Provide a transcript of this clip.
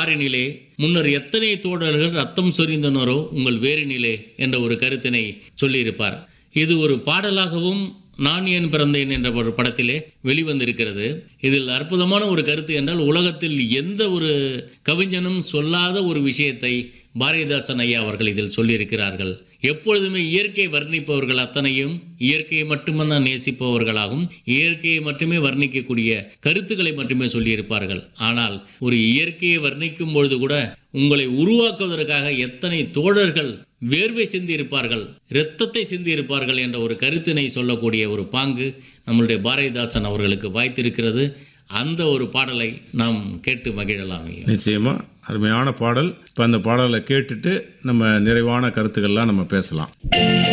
பாரினிலே முன்னர் எத்தனை தோழர்கள் ரத்தம் சொரிந்தனரோ உங்கள் வேரினிலே என்ற ஒரு கருத்தினை சொல்லியிருப்பார் இது ஒரு பாடலாகவும் நான் ஏன் பிறந்தேன் என்ற ஒரு படத்திலே வெளிவந்திருக்கிறது இதில் அற்புதமான ஒரு கருத்து என்றால் உலகத்தில் எந்த ஒரு கவிஞனும் சொல்லாத ஒரு விஷயத்தை பாரதிதாசன் ஐயா அவர்கள் இதில் சொல்லியிருக்கிறார்கள் எப்பொழுதுமே இயற்கையை வர்ணிப்பவர்கள் அத்தனையும் இயற்கையை மட்டுமே தான் நேசிப்பவர்களாகும் இயற்கையை மட்டுமே வர்ணிக்கக்கூடிய கருத்துக்களை மட்டுமே சொல்லியிருப்பார்கள் ஆனால் ஒரு இயற்கையை வர்ணிக்கும் பொழுது கூட உங்களை உருவாக்குவதற்காக எத்தனை தோழர்கள் வேர்வை சிந்தி இருப்பார்கள் இரத்தத்தை சிந்தி இருப்பார்கள் என்ற ஒரு கருத்தினை சொல்லக்கூடிய ஒரு பாங்கு நம்மளுடைய பாரதிதாசன் அவர்களுக்கு வாய்த்திருக்கிறது அந்த ஒரு பாடலை நாம் கேட்டு மகிழலாம் ஐயா. நிச்சயமா அருமையான பாடல் இப்போ அந்த பாடலை கேட்டுட்டு நம்ம நிறைவான கருத்துக்கள்லாம் நம்ம பேசலாம்